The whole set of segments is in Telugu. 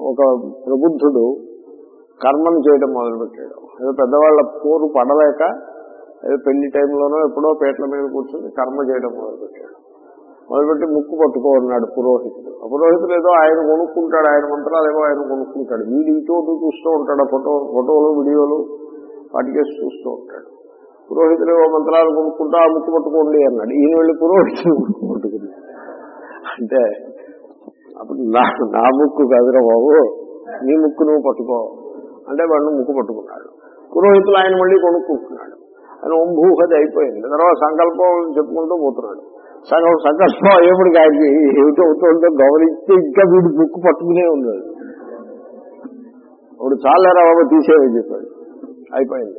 ఒక ప్రబుద్ధుడు కర్మను చేయడం మొదలుపెట్టాడు ఏదో పెద్దవాళ్ళ పోరు పడలేక ఏదో పెళ్లి టైంలోనో ఎప్పుడో పేట్ల మీద కూర్చొని కర్మ చేయడం మొదలుపెట్టాడు మొదలుపెట్టి ముక్కు పట్టుకోన్నాడు పురోహితుడు ఆ పురోహితుడు ఏదో ఆయన కొనుక్కుంటాడు ఆయన మంత్రాలు ఏమో ఆయన కొనుక్కుంటాడు వీడి ఇటు చూస్తూ ఉంటాడు ఆ ఫోటో ఫోటోలు వీడియోలు వాటికేసి చూస్తూ ఉంటాడు పురోహితుడు ఏవో మంత్రాలు కొనుక్కుంటా ఆ ముక్కు పట్టుకోండి అన్నాడు ఈయన వెళ్ళి పురోహితుడు ముక్కు పట్టుకున్నాడు అంటే అప్పుడు నా నా ముక్కు కదరా బాబు నీ ముక్కు నువ్వు పట్టుకో అంటే వాడిని ముక్కు పట్టుకున్నాడు పురోహితులు ఆయన మళ్ళీ కొనుక్కుంటున్నాడు ఆయన ఓంభూహది అయిపోయింది తర్వాత సంకల్పం చెప్పుకుంటూ పోతున్నాడు సగం సంకల్పం అయ్యేప్పటికి ఆయనకి ఏమిటో అవుతుందో గమనిస్తే ఇంకా వీడు ముక్కు పట్టుకునే ఉన్నాడు ఇప్పుడు చాలేరా బాబు తీసేయని చెప్పాడు అయిపోయింది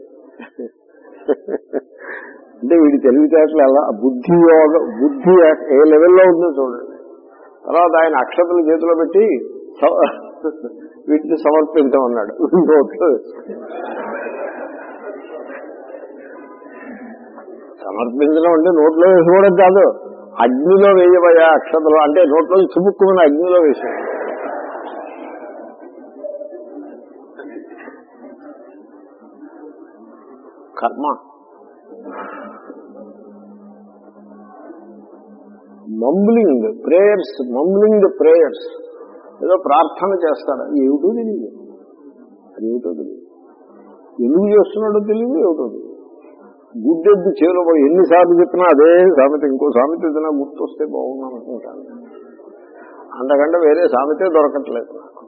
అంటే వీడి తెలివితేటలు ఎలా బుద్ధి యోగ బుద్ధి ఏ లెవెల్లో ఉందో చూడండి తర్వాత ఆయన అక్షతలు చేతిలో పెట్టి స- వీటిని సమర్పించమన్నాడు నోట్లో సమర్పించడం అంటే నోట్లో వేసుకోవడం కాదు అగ్నిలో వేయబోయా అక్షతలు అంటే నోట్లో చుముక్కుమని అగ్నిలో వేసాడు కర్మ మంబ్లింగ్ ప్రేయర్స్ మంబ్లింగ్ ప్రేయర్స్ ఏదో ప్రార్థన చేస్తాడు ఏమిటో తెలియదు అది ఏమిటో తెలియదు ఎందుకు చేస్తున్నాడో తెలియదు ఏమిటో తెలియదు గుడ్డెద్దు చేలో పోయి ఎన్నిసార్లు చెప్పినా అదే సామెత ఇంకో సామెత ఏదైనా గుర్తొస్తే బాగున్నాను అనుకుంటాను అంతకంటే వేరే సామెతే దొరకట్లేదు నాకు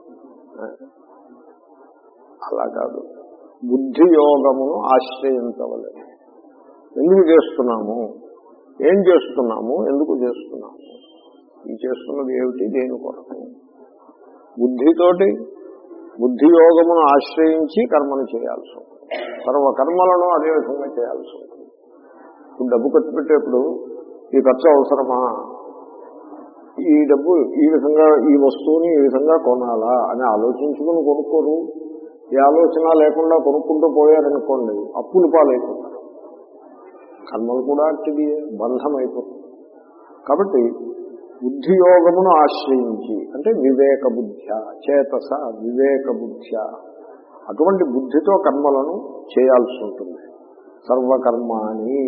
అలా కాదు బుద్ధి యోగమును ఆశ్రయించవలేదు ఎందుకు చేస్తున్నాము ఏం చేస్తున్నాము ఎందుకు చేస్తున్నాము ఈ చేస్తున్నది ఏమిటి దేని కొరకు బుద్ధితోటి బుద్ధి యోగమును ఆశ్రయించి కర్మను చేయాల్సి ఉంటుంది సర్వ కర్మలను అదే విధంగా చేయాల్సి ఉంటుంది ఇప్పుడు డబ్బు ఖర్చు పెట్టేప్పుడు ఈ ఖర్చు అవసరమా ఈ డబ్బు ఈ విధంగా ఈ వస్తువుని ఈ విధంగా కొనాలా అని ఆలోచించుకుని కొనుక్కోరు ఈ ఆలోచన లేకుండా కొనుక్కుంటూ పోయారనుకోండి అప్పులు పాలైపోతారు కర్మలు కూడా అట్టిది బంధం అయిపోతుంది కాబట్టి బుద్ధి యోగమును ఆశ్రయించి అంటే వివేక బుద్ధ్య చేతస వివేక బుద్ధ్య అటువంటి బుద్ధితో కర్మలను చేయాల్సి ఉంటుంది సర్వకర్మాని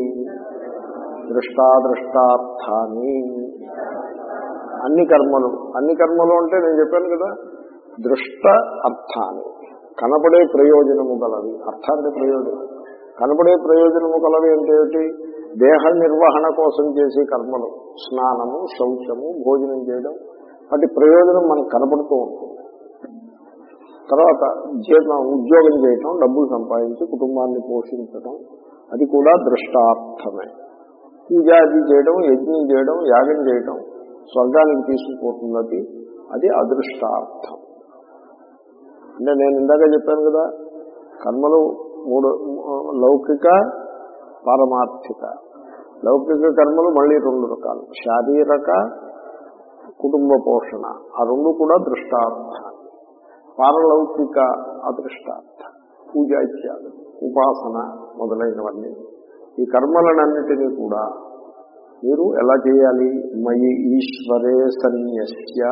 దృష్టాదృష్టార్థాన్ని అన్ని కర్మలు అన్ని కర్మలు అంటే నేను చెప్పాను కదా దృష్ట అర్థాన్ని కనపడే ప్రయోజనము గలవి అర్థానికి ప్రయోజనం కనపడే ప్రయోజనము గలవి అంటే ఏమిటి దేహ నిర్వహణ కోసం చేసే కర్మలు స్నానము శౌచము భోజనం చేయడం వాటి ప్రయోజనం మనకు కనపడుతూ ఉంటుంది తర్వాత జీవన ఉద్యోగం చేయటం డబ్బులు సంపాదించి కుటుంబాన్ని పోషించడం అది కూడా దృష్టార్థమే పూజ అది చేయడం యజ్ఞం చేయడం యాగం చేయడం స్వర్గానికి తీసుకుపోతున్నది అది అదృష్టార్థం అంటే నేను ఇందాక చెప్పాను కదా కర్మలు మూడు లౌకిక పారమార్థిక లౌకిక కర్మలు మళ్ళీ రెండు రకాలు శారీరక కుటుంబ పోషణ ఆ రెండు కూడా దృష్టార్థ పారలౌకిక అదృష్టార్థ పూజ ఇత్యాది ఉపాసన మొదలైనవన్నీ ఈ కర్మలనన్నిటినీ కూడా మీరు ఎలా చేయాలి మయి ఈశ్వరే సన్యస్య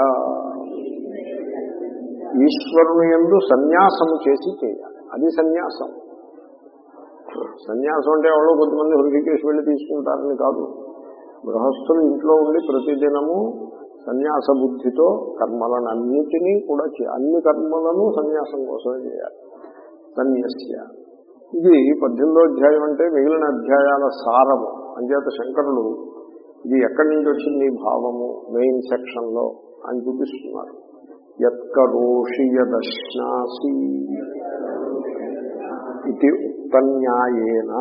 ఈశ్వరుని ఎందు సన్యాసము చేసి చేయాలి అది సన్యాసం సన్యాసం అంటే ఎవరో కొంతమంది హృషికేశ్ వెళ్ళి తీసుకుంటారని కాదు గృహస్థులు ఇంట్లో ఉండి ప్రతిదినము సన్యాస బుద్ధితో కర్మలనన్నిటినీ కూడా చేయాలి అన్ని కర్మలను సన్యాసం కోసమే చేయాలి సన్యస్య ఇది పద్దెనిమిదో అధ్యాయం అంటే మిగిలిన అధ్యాయాల సారము అంచేత శంకరులు ఇది ఎక్కడి నుంచి వచ్చింది ఈ భావము మెయిన్ సెక్షన్ లో అని చూపిస్తున్నారు యత్కరోషి యదశ్నాసి ఇది ఉక్తన్యాయేన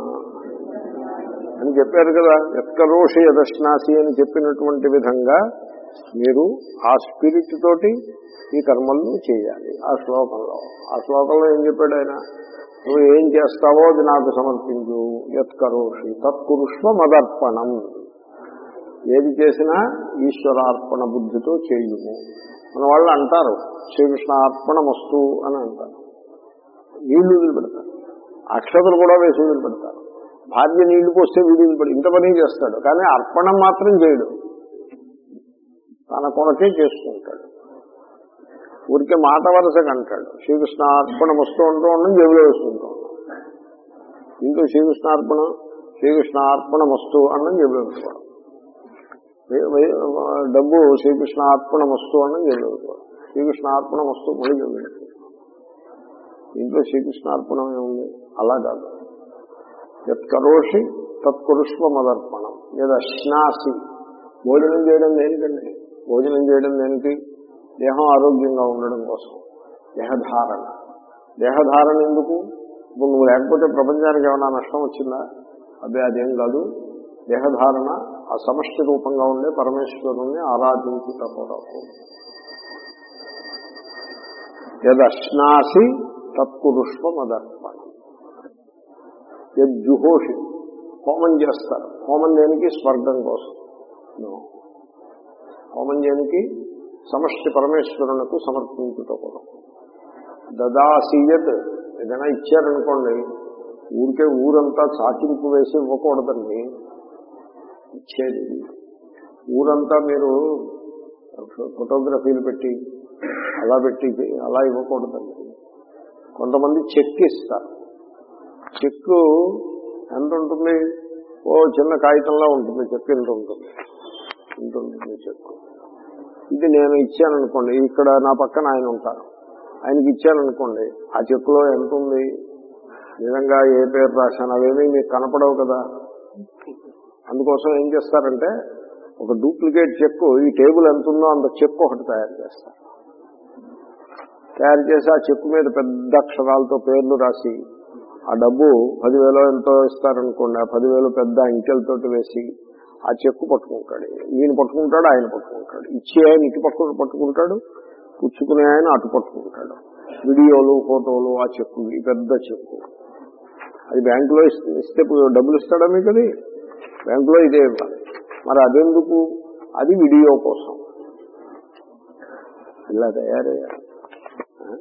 అని చెప్పారు కదా ఎత్కరోషి యదశ్నాసి అని చెప్పినటువంటి విధంగా మీరు ఆ స్పిరిట్ తోటి ఈ కర్మలను చేయాలి ఆ శ్లోకంలో ఆ శ్లోకంలో ఏం చెప్పాడు ఆయన నువ్వు ఏం చేస్తావో అది నాకు సమర్పించు యత్కరోషి తత్కురుష్వ మదర్పణం ఏది చేసినా ఈశ్వరార్పణ బుద్ధితో చేయుము మన వాళ్ళు అంటారు శ్రీకృష్ణ అర్పణమస్తు అని అంటారు నీళ్లు వదిలిపెడతారు అక్షతలు కూడా వేసి వదిలిపెడతారు భార్య నీళ్లు పోస్తే వీడు వదిలిపెడు ఇంత పని చేస్తాడు కానీ అర్పణం మాత్రం చేయడు తన కొరకే చేసుకుంటాడు ఊరికే మాట వరుసగా అంటాడు శ్రీకృష్ణార్పణ వస్తూ ఉంటూ ఉండడం జేబులో వేసుకుంటూ ఉంటాం ఇంట్లో శ్రీకృష్ణార్పణ శ్రీకృష్ణార్పణ వస్తు అన్నం జేబులో పెట్టుకోవడం వే- వే- డబ్బు శ్రీకృష్ణార్పణ వస్తు అన్నం జేబులో పెట్టుకోవడం శ్రీకృష్ణార్పణ వస్తు మళ్ళీ జేబులో పెట్టుకోవడం ఇంట్లో శ్రీకృష్ణార్పణం ఏముంది అలా కాదు యత్కరోషి తత్కరుష్వ మదర్పణం లేదా అశ్నాసి భోజనం చేయడం దేనికండి భోజనం చేయడం దేనికి దేహం ఆరోగ్యంగా ఉండడం కోసం దేహధారణ దేహధారణ ఎందుకు ఇప్పుడు నువ్వు లేకపోతే ప్రపంచానికి ఏమైనా నష్టం వచ్చిందా అదే అదేం కాదు దేహధారణ ఆ సమష్టి రూపంగా ఉండే పరమేశ్వరుణ్ణి ఆరాధించుట కొరకు యదశ్నాసి తత్పురుష్వ మదర్పణం యజ్జుహోషి హోమం చేస్తారు హోమం దేనికి స్వర్గం కోసం No. హోమం దేనికి సమష్టి పరమేశ్వరునకు సమర్పించుట కొరకు దదాసీయత్ ఏదైనా ఇచ్చారనుకోండి ఊరికే ఊరంతా చాటింపు వేసి ఇవ్వకూడదండి ఇచ్చేది ఊరంతా మీరు ఫోటోగ్రఫీలు పెట్టి అలా పెట్టి అలా ఇవ్వకూడదండి కొంతమంది చెక్ ఇస్తారు చెక్కు ఎంత ఉంటుంది ఓ చిన్న కాగితంలా ఉంటుంది చెక్ ఎంత ఉంటుంది ఇంత ఉంటుంది చెక్కు ఇది నేను ఇచ్చాననుకోండి ఇక్కడ నా పక్కన ఆయన ఉంటారు ఆయనకి ఇచ్చాననుకోండి ఆ చెక్కులో ఎంత ఉంది నిజంగా ఏ పేరు రాశాను అవేమీ మీకు కనపడవు కదా అందుకోసం ఏం చేస్తారంటే ఒక డూప్లికేట్ చెక్కు ఈ టేబుల్ ఎంత ఉందో అంత చెక్కు ఒకటి తయారు చేస్తారు తయారు చేసి ఆ చెక్కు మీద పెద్ద అక్షరాలతో పేర్లు రాసి ఆ డబ్బు పదివేలో ఎంతో ఇస్తారనుకోండి ఆ పదివేలు పెద్ద అంకెలతోటి వేసి ఆ చెక్కు పట్టుకుంటాడు ఈయన పట్టుకుంటాడు ఆయన పట్టుకుంటాడు ఇచ్చే ఆయన ఇటు పట్టు పట్టుకుంటాడు పుచ్చుకునే ఆయన అటు పట్టుకుంటాడు వీడియోలు ఫోటోలు ఆ చెక్కు ఈ పెద్ద చెక్కు అది బ్యాంకులో ఇస్తే ఇస్తే డబ్బులు ఇస్తాడా మీకు అది బ్యాంకులో ఇదే ఇవ్వాలి మరి అదెందుకు అది వీడియో కోసం ఇలా తయారయ్యారు ఆ?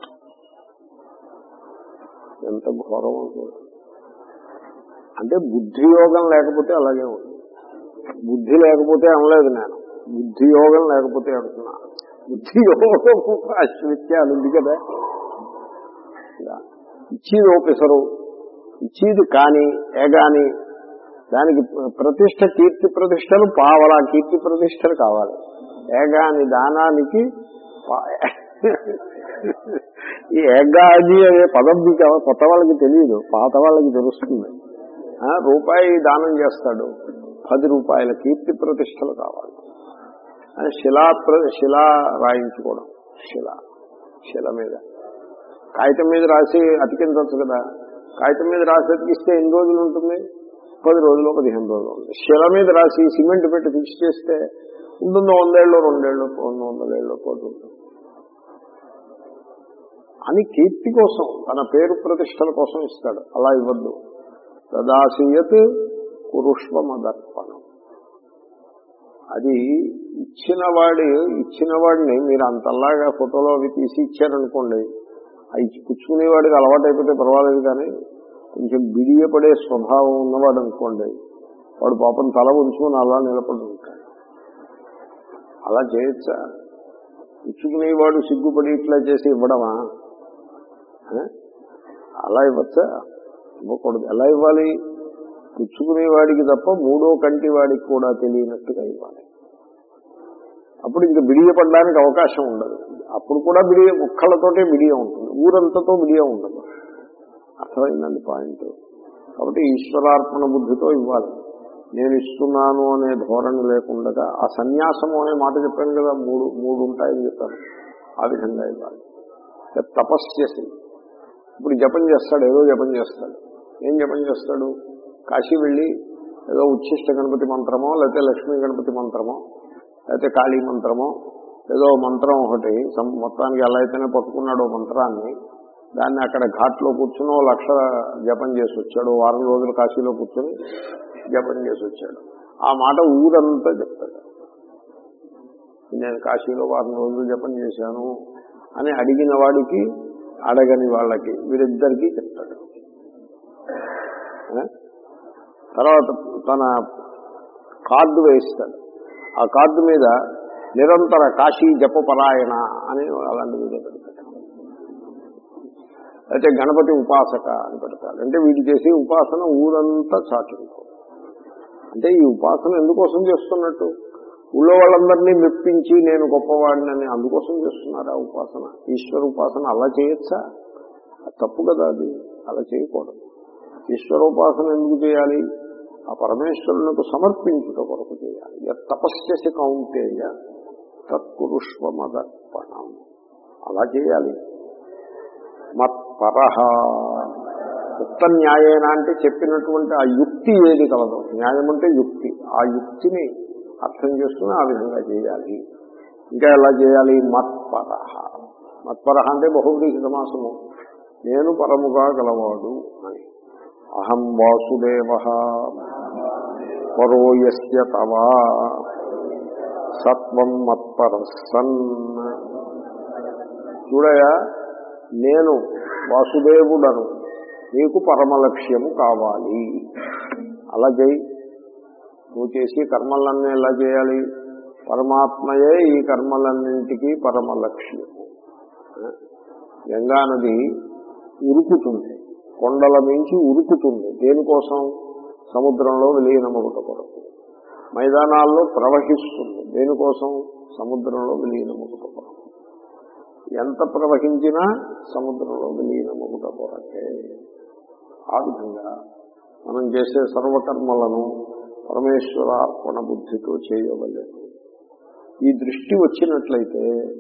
ఎంత ఘోరం అవుతుంది అంటే బుద్ధి యోగం లేకపోతే అలాగే ఉంది బుద్ధి లేకపోతే అనలేదు నేను బుద్ధి యోగం లేకపోతే అంటున్నా బుద్ధి యోగం అశ్విత్యాలు ఉంది కదా ఇలా. ఇచ్చేది ఓపెసరు ఇచ్చేది కాని ఏగాని దానికి ప్రతిష్ట కీర్తి ప్రతిష్టలు పావలా కీర్తి ప్రతిష్టలు కావాలి ఏగాని దానానికి పా- ఈ ఏగాది అనే పదం మీకు కొత్త వాళ్ళకి తెలియదు పాత వాళ్ళకి తెలుస్తుంది ఆ, రూపాయి దానం చేస్తాడు పది రూపాయల కీర్తి ప్రతిష్టలు కావాలి అని శిలా ప్ర- శిలా రాయించుకోవడం శిల శిల మీద కాగితం మీద రాసి అతికించవచ్చు కదా కాగితం మీద రాసి అతికిస్తే ఎన్ని రోజులు ఉంటుంది పది రోజులు పదిహేను రోజులు ఉంటుంది శిల మీద రాసి సిమెంట్ పెట్టి ఫిక్స్ చేస్తే ఉంటుందో వందేళ్ళు రెండేళ్ళు రెండు వందలేళ్ళు పోతుంది అని కీర్తి కోసం తన పేరు ప్రతిష్టల కోసం ఇస్తాడు అలా ఇవ్వద్దు తదాసియత్ కురుష్వ మదర్పణం అది ఇచ్చిన వాడి ఇచ్చిన వాడిని మీరు అంతలాగా ఫోటోలో అవి తీసి ఇచ్చారనుకోండి ఆ ఇచ్చి పుచ్చుకునే వాడికి అలవాటు అయిపోతే పర్వాలేదు కానీ కొంచెం బిడియపడే స్వభావం ఉన్నవాడు అనుకోండి వాడు పాపం తల ఉంచుకొని అలా నిలబడి ఉంటాడు అలా చేయొచ్చా పుచ్చుకునేవాడు సిగ్గుపడి ఇట్లా చేసి ఇవ్వడమా ఆ? అలా ఇవ్వచ్చా ఇవ్వకూడదు ఎలా ఇవ్వాలి పుచ్చుకునేవాడికి తప్ప మూడో కంటి వాడికి కూడా తెలియనట్టుగా ఇవ్వాలి అప్పుడు ఇంక బిడియపడడానికి అవకాశం ఉండదు అప్పుడు కూడా బిడియ ముక్కలతోటే బిడియ ఉంటుంది ఊరంతతో బిడియ ఉండదు అర్థమైందండి పాయింట్ కాబట్టి ఈశ్వరార్పణ బుద్ధితో ఇవ్వాలి నేను ఇస్తున్నాను అనే ధోరణి లేకుండా ఆ సన్యాసము అనే మాట చెప్పాను కదా మూడు మూడు ఉంటాయని చెప్పాను ఆ విధంగా ఇవ్వాలి తపస్యసి ఇప్పుడు జపం చేస్తాడు ఏదో జపం చేస్తాడు ఏం జపం చేస్తాడు కాశీ వెళ్ళి ఏదో ఉచ్ఛిష్ట గణపతి మంత్రమో లేకపోతే లక్ష్మీ గణపతి మంత్రమో లేకపోతే కాళీ మంత్రమో ఏదో మంత్రం ఒకటి సం- మొత్తానికి ఎలా అయితేనే పట్టుకున్నాడో మంత్రాన్ని దాన్ని అక్కడ ఘాట్లో కూర్చుని ఓ లక్ష జపం చేసి వచ్చాడు ఓ వారం రోజులు కాశీలో కూర్చొని జపం చేసి వచ్చాడు ఆ మాట ఊరంతా చెప్తాడు నేను కాశీలో వారం రోజులు జపం చేశాను అని అడిగిన వాడికి అడగని వాళ్ళకి వీరిద్దరికీ చెప్తాడు ఆ? తర్వాత తన కార్డు వేయిస్తాడు ఆ కార్డు మీద నిరంతర కాశీ జపపరాయణ అని అలాంటి వీడియో పెడతారు అయితే గణపతి ఉపాసక అని పెడతారు అంటే వీడు చేసే ఉపాసన ఊరంతా చాటింపు అంటే ఈ ఉపాసన ఎందుకోసం చేస్తున్నట్టు ఊళ్ళో వాళ్ళందరినీ మెప్పించి నేను గొప్పవాడిని అని అందుకోసం చేస్తున్నారా ఉపాసన ఈశ్వర ఉపాసన అలా చేయొచ్చా అది తప్పు కదా అది అలా చేయకూడదు ఈశ్వరోపాసన ఎందుకు చేయాలి ఆ పరమేశ్వరునికి సమర్పించుట కొరకు చేయాలి యత్ తపస్యసి కౌంటేయ తత్పురుష్వమదర్పణం అలా చేయాలి మత్పరహ ఉత్త న్యాయేన అంటే చెప్పినటువంటి ఆ యుక్తి ఏది కలదు న్యాయం అంటే యుక్తి ఆ యుక్తిని అర్థం చేసుకుని ఆ విధంగా చేయాలి ఇంకా ఎలా చేయాలి మత్పరహ మత్పరహ అంటే బహువ్రీహి సమాసము నేను పరముగా గలవాడు అని అహం వాసుదేవ పరోయస్య తవా సత్వం మత్పరసన్ చూడయా నేను వాసుదేవుడను నీకు పరమలక్ష్యము కావాలి అలా చేయి నువ్వు చేసి కర్మలన్నీ ఎలా చేయాలి పరమాత్మయే ఈ కర్మలన్నింటికీ పరమలక్ష్యము గంగా నది ఉరుకుతుంది కొండల మించి ఉరుకుతుంది దేనికోసం సముద్రంలో విలీనమగుట కొరకు మైదానాల్లో ప్రవహిస్తుంది దేనికోసం సముద్రంలో విలీనమగుట కొరకు ఎంత ప్రవహించినా సముద్రంలో విలీనమగుట కొరకే ఆ విధంగా మనం చేసే సర్వకర్మలను పరమేశ్వర అర్పణ బుద్ధితో చేయవలేదు ఈ దృష్టి వచ్చినట్లయితే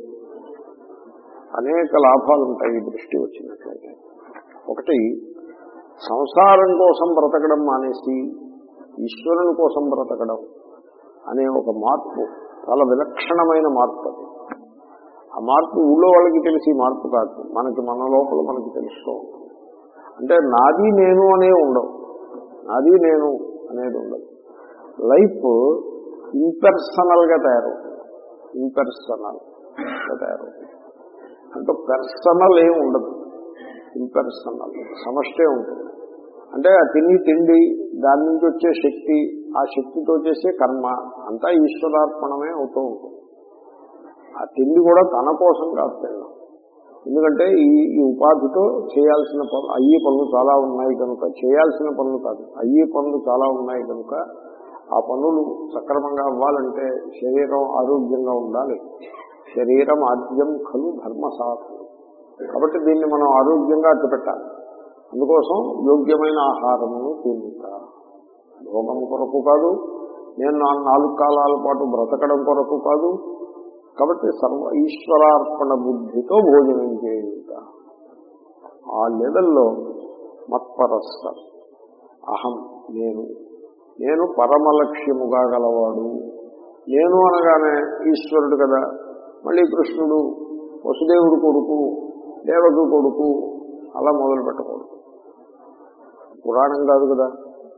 అనేక లాభాలు ఉంటాయి ఈ దృష్టి వచ్చినట్లయితే ఒకటి సంసారం కోసం బ్రతకడం మానేసి ఈశ్వరుని కోసం బ్రతకడం అనే ఒక మార్పు చాలా విలక్షణమైన మార్పు అది ఆ మార్పు ఊళ్ళో వాళ్ళకి తెలిసి మార్పు కాదు మనకి మన లోపల మనకి తెలుస్తూ ఉంటుంది అంటే నాది నేను అనే ఉండవు నాది నేను అనేది ఉండదు లైఫ్ ఇంపర్సనల్ గా తయారవుతుంది ఇంపర్సనల్ గా తయారవుతుంది అంటే పర్సనల్ ఏం ఉండదు ఇంపర్సనల్ సమష్టే ఉంటుంది అంటే ఆ తిని తిండి దాని నుంచి వచ్చే శక్తి ఆ శక్తితో చేసే కర్మ అంతా ఈశ్వరార్పణమే అవుతూ ఉంటుంది ఆ తిండి కూడా తన కోసం కాదు తినడం ఎందుకంటే ఈ ఈ ఉపాధితో చేయాల్సిన పనులు అయ్యే పనులు చాలా ఉన్నాయి కనుక చేయాల్సిన పనులు కాదు అయ్యే పనులు చాలా ఉన్నాయి కనుక ఆ పనులు సక్రమంగా అవ్వాలంటే శరీరం ఆరోగ్యంగా ఉండాలి శరీరం ఆద్యం ఖలు ధర్మ సాధనం కాబట్టి దీన్ని మనం ఆరోగ్యంగా అట్టు పెట్టాలి అందుకోసం యోగ్యమైన ఆహారమును తింటా భోగం కొరకు కాదు నేను నా నాలుగు కాలాల పాటు బ్రతకడం కొరకు కాదు కాబట్టి సర్వ ఈశ్వరార్పణ బుద్ధితో భోజనం చేయుట ఆ లెవెల్లో మత్పరస్త అహం నేను నేను పరమలక్ష్యముగా గలవాడు నేను అనగానే ఈశ్వరుడు కదా మళ్ళీ కృష్ణుడు వసుదేవుడు కొడుకు దేవకు కొడుకు అలా మొదలు పెట్టకూడదు పురాణం కాదు కదా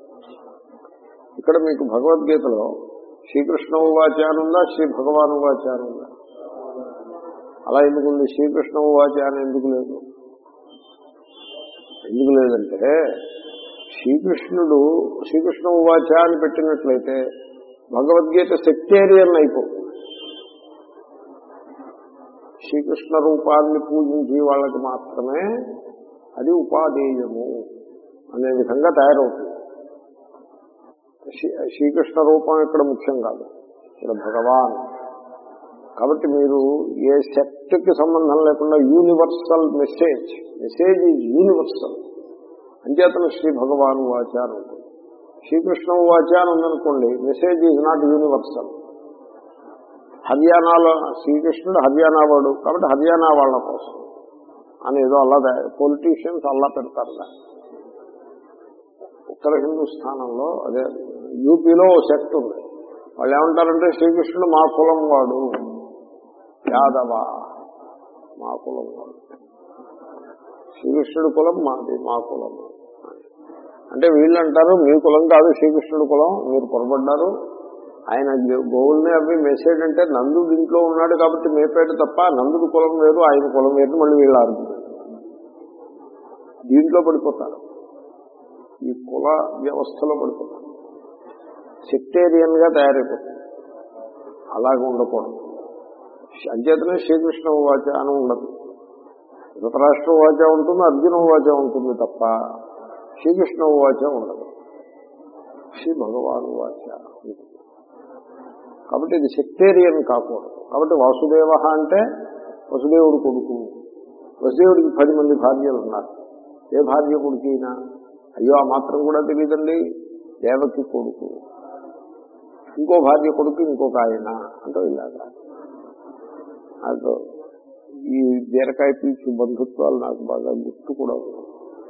ఇక్కడ మీకు భగవద్గీతలో శ్రీకృష్ణ ఉవాచ అనుందా శ్రీ భగవాన్ ఉవాచ అనుందా అలా ఎందుకుంది శ్రీకృష్ణ ఉవాచ అని ఎందుకు లేదు ఎందుకు లేదంటే శ్రీకృష్ణుడు శ్రీకృష్ణ ఉవాచ అని పెట్టినట్లయితే భగవద్గీత సెక్టేరియన్ అయిపోతుంది శ్రీకృష్ణ రూపాన్ని పూజించి వాళ్ళకి మాత్రమే అది ఉపాధేయము అనే విధంగా తయారవుతుంది శ్రీ- శ్రీకృష్ణ రూపం ఇక్కడ ముఖ్యం కాదు ఇక్కడ భగవాన్ కాబట్టి మీరు ఏ సెక్ట్కి సంబంధం లేకుండా universal message message is universal అంచేతను శ్రీ భగవాన్ వాచ అని ఉంటుంది శ్రీకృష్ణ వాచ అని ఉందనుకోండి మెసేజ్ ఈజ్ నాట్ యూనివర్సల్ హర్యానాలో శ్రీకృష్ణుడు హర్యానా వాడు కాబట్టి హర్యానా వాళ్ళ కోసం అని ఏదో అలా పొలిటీషియన్స్ అలా పెడతారు దాన్ని. ఉత్తర హిందుస్థానంలో అదే యూపీలో ఓ సెక్ట్ ఉంది వాళ్ళు ఏమంటారంటే శ్రీకృష్ణుడు మా కులం వాడు యాదవ మా కులం వాడు శ్రీకృష్ణుడి కులం మాది మా కులం అంటే వీళ్ళు అంటారు మీ కులం కాదు శ్రీకృష్ణుడి కులం మీరు పొరపడ్డారు ఆయన గోవుల్ని అవి మెసేజ్ అంటే నందుడు ఇంట్లో ఉన్నాడు కాబట్టి మేపేట తప్ప నందుడు కులం వేరు ఆయన కులం వేరు మళ్ళీ వీళ్ళు ఆర్గ్యుమెంట్ దీంట్లో పడిపోతారు ఈ కుల వ్యవస్థలో పడిపోతారు సెక్టేరియన్ గా తయారైపోతుంది అలాగే ఉండకూడదు అంచేతనే శ్రీకృష్ణ వాచ అని ఉండదు ధృతరాష్ట్ర వాచ ఉంటుంది అర్జున వాచ ఉంటుంది తప్ప శ్రీకృష్ణ వాచ ఉండదు శ్రీ భగవాను వాచ ఉంటుంది. కాబట్టి ఇది సెక్టేరియన్ కాకూడదు కాబట్టి వాసుదేవ అంటే వసుదేవుడు కొడుకు వసుదేవుడికి పది మంది భార్యలు ఉన్నారు ఏ భార్య కొడుకైనా అయ్యో ఆ మాత్రం కూడా తెలియదండి దేవకి కొడుకు ఇంకో భార్య కొడుకు ఇంకొక ఆయన అంటూ ఇలాగా నాకు ఈ బీరకాయ పీచు బంధుత్వాలు నాకు బాగా గుర్తు కూడా ఉన్నాయి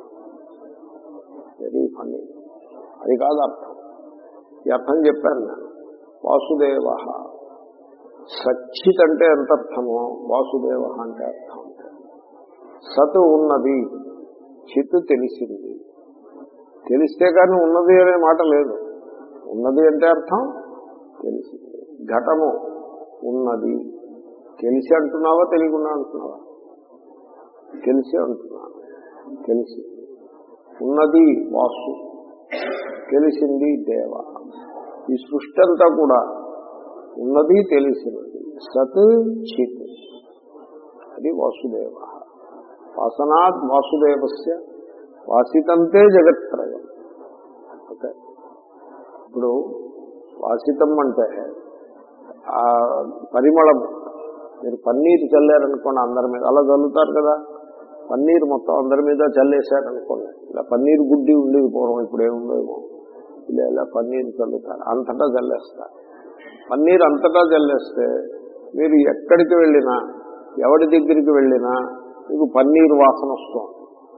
వెరీ ఫన్నీ అది కాదు అర్థం ఈ అర్థం చెప్పాను నేను వాసుదేవ సచ్చిత్ అంటే ఎంత అర్థమో వాసుదేవ అంటే అర్థం సత్ ఉన్నది చిత్ తెలిసింది తెలిస్తే కానీ ఉన్నది అనే మాట లేదు ఉన్నది అంటే అర్థం తెలిసింది ఘటము ఉన్నది తెలిసి అంటున్నావా తెలియకుండా అంటున్నావా తెలిసి అంటున్నాను తెలిసి ఉన్నది వాసు తెలిసింది దేవ ఈ సృష్టి అంతా కూడా ఉన్నది తెలిసినది సత్ చిత్ అది వాసుదేవ వాసనాత్ వాసుదేవస్య వాసితంతే జగత్రయం ఓకే ఇప్పుడు వాసితం అంటే ఆ పరిమళం మీరు పన్నీరు చల్లారనుకోండి అందరి మీద అలా చల్లుతారు కదా పన్నీరు మొత్తం అందరి మీద చల్లేశారనుకోండి ఇలా పన్నీరు గుడ్డి ఉండేది పూర్వం ఇప్పుడు ఏముండేమో ఇలా ఇలా పన్నీరు చల్లుతారు అంతటా చల్లేస్తారు పన్నీరు అంతటా చల్లేస్తే మీరు ఎక్కడికి వెళ్ళినా ఎవరి దగ్గరికి వెళ్ళినా మీకు పన్నీరు వాసన వస్తుంది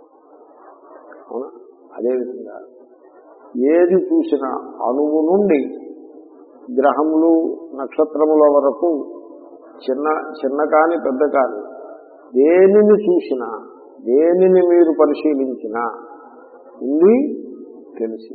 అవునా అదేవిధంగా ఏది చూసినా అణువు నుండి గ్రహములు నక్షత్రముల వరకు చిన్న చిన్న కాని పెద్ద కాని దేనిని చూసినా దేనిని మీరు పరిశీలించినా ఉంది తెలిసి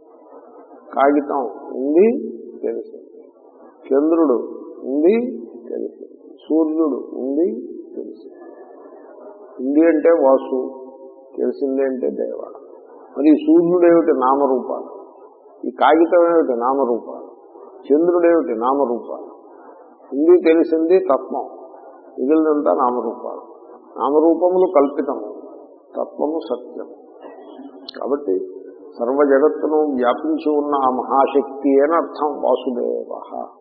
కాగితం ఉంది తెలిసి చంద్రుడు ఉంది తెలిసి సూర్యుడు ఉంది తెలిసి ఉంది అంటే వాసు తెలిసింది అంటే దేవ మరి ఈ సూర్యుడు ఏమిటి నామరూపాలు ఈ కాగితం ఏమిటి నామరూపాలు చంద్రుడు ఏమిటి నామరూపాలు ఉంది తెలిసింది తత్వం మిగిలినంతా నామరూపాలు నామరూపములు కల్పితము తత్వము సత్యం కాబట్టి సర్వ జగత్తును వ్యాపించి ఉన్న ఆ మహాశక్తి అని అర్థం వాసుదేవ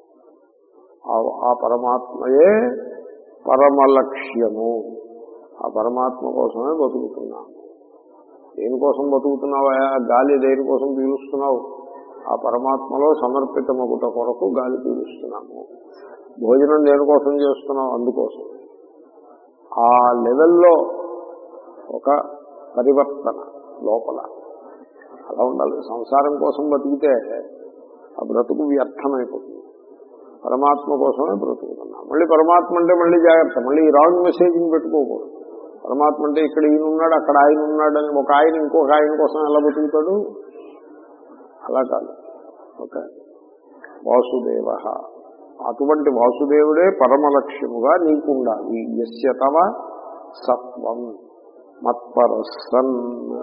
ఆ పరమాత్మయే పరమలక్ష్యము ఆ పరమాత్మ కోసమే బతుకుతున్నాము దేనికోసం బతుకుతున్నావా గాలి దేనికోసం పీలుస్తున్నావు ఆ పరమాత్మలో సమర్పితమగుట కొరకు గాలి పీలుస్తున్నాము భోజనం దేనికోసం చేస్తున్నావు అందుకోసం ఆ లెవెల్లో ఒక పరివర్తన లోపల అలా ఉండాలి సంసారం కోసం బతికితే ఆ బ్రతుకు వ్యర్థమైపోతుంది పరమాత్మ కోసమే బ్రతుకుతున్నాం మళ్ళీ పరమాత్మ అంటే మళ్ళీ జాగ్రత్త మళ్ళీ ఈ రాంగ్ మెసేజ్ని పెట్టుకోకూడదు పరమాత్మ అంటే ఇక్కడ ఈయన ఉన్నాడు అక్కడ ఆయన ఉన్నాడు అని ఒక ఆయన ఇంకొక ఆయన కోసం ఎలా బతుకుతాడు అలా కాదు ఓకే వాసుదేవ అటువంటి వాసుదేవుడే పరమలక్ష్యముగా నీకు ఉండాలి ఎస్య తవ సత్వం మత్పరసన్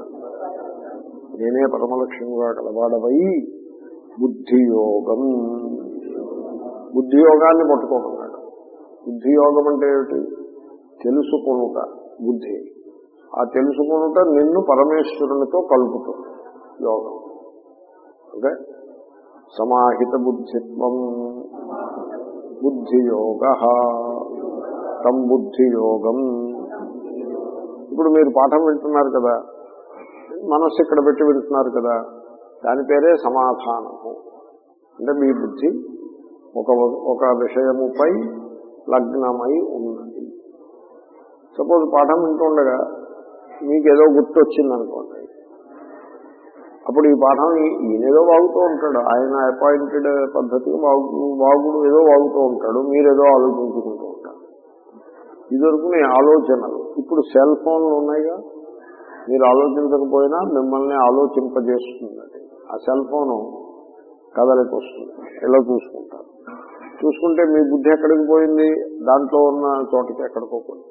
నేనే పరమలక్ష్యముగా కలవాడవై బుద్ధియోగం బుద్ధియోగాన్ని పట్టుకోమన్నాడు బుద్ధియోగం అంటే ఏమిటి తెలుసుకొనుట బుద్ధి ఆ తెలుసుకొనుట నిన్ను పరమేశ్వరునితో కలుపుతుంది యోగం ఓకే సమాహిత బుద్ధిత్వం బుద్ధియోగ తం బుద్ధియోగం ఇప్పుడు మీరు పాఠం వింటున్నారు కదా మనస్సు ఇక్కడ పెట్టి వింటున్నారు కదా దాని పేరే సమాధానము అంటే మీ బుద్ధి ఒక ఒక విషయముపై లగ్నమై ఉన్నది సపోజ్ పాఠం వింటుండగా మీకు ఏదో గుర్తు వచ్చింది అనుకోండి అప్పుడు ఈ పాఠం ఈయనేదో వాగుతూ ఉంటాడు ఆయన అపాయింటెడ్ పద్ధతిగా వాగు వాగుడు ఏదో వాగుతూ ఉంటాడు మీరేదో ఆలోచించుకుంటూ ఉంటారు ఇదివరకు నీ ఆలోచనలు ఇప్పుడు సెల్ ఫోన్లు ఉన్నాయిగా మీరు ఆలోచించకపోయినా మిమ్మల్ని ఆలోచింపజేస్తుంది ఆ సెల్ ఫోను కదలికి వస్తుంది ఇలా చూసుకుంటారు చూసుకుంటే మీ బుద్ధి ఎక్కడికి పోయింది దాంట్లో ఉన్న చోటకి ఎక్కడికో పోయింది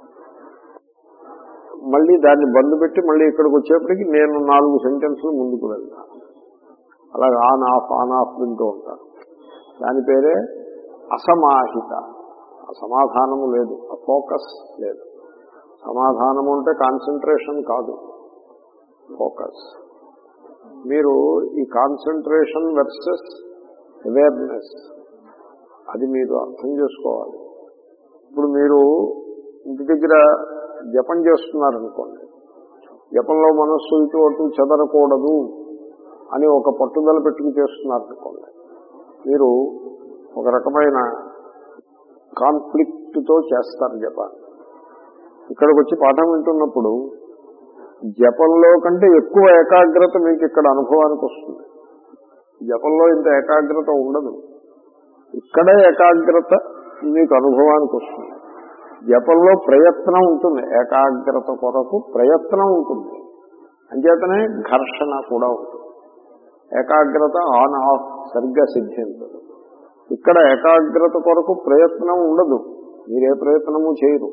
మళ్ళీ దాన్ని బంద్ పెట్టి మళ్ళీ ఇక్కడికి వచ్చేప్పటికి నేను నాలుగు సెంటెన్స్లు ముందుకు వెళ్తాను అలాగే ఆన్ ఆఫ్ ఆన్ ఆఫ్ వింటూ ఉంటాను దాని పేరే అసమాహిత ఆ సమాధానము లేదు ఆ ఫోకస్ లేదు సమాధానము అంటే కాన్సన్ట్రేషన్ కాదు ఫోకస్ మీరు ఈ కాన్సన్ట్రేషన్ వర్సెస్ అవేర్నెస్ అది మీరు అర్థం చేసుకోవాలి ఇప్పుడు మీరు ఇంటి దగ్గర జపం చేస్తున్నారనుకోండి జపంలో మనస్సు ఇటు అటు చెదరకూడదు అని ఒక పట్టుదల పెట్టుకు చేస్తున్నారనుకోండి మీరు ఒక రకమైన కాన్ఫ్లిక్ట్తో చేస్తారు జపాన్ని ఇక్కడికి వచ్చి పాఠం వింటున్నప్పుడు జపంలో కంటే ఎక్కువ ఏకాగ్రత మీకు ఇక్కడ అనుభవానికి వస్తుంది జపంలో ఇంత ఏకాగ్రత ఉండదు ఇక్కడే ఏకాగ్రత మీకు అనుభవానికి వస్తుంది జపంలో ప్రయత్నం ఉంటుంది ఏకాగ్రత కొరకు ప్రయత్నం ఉంటుంది అంచేతనే ఘర్షణ కూడా ఉంటుంది ఏకాగ్రత ఆన్ ఆఫ్ సరిగ్గా సిద్ధించదు ఇక్కడ ఏకాగ్రత కొరకు ప్రయత్నం ఉండదు మీరే ప్రయత్నము చేయరు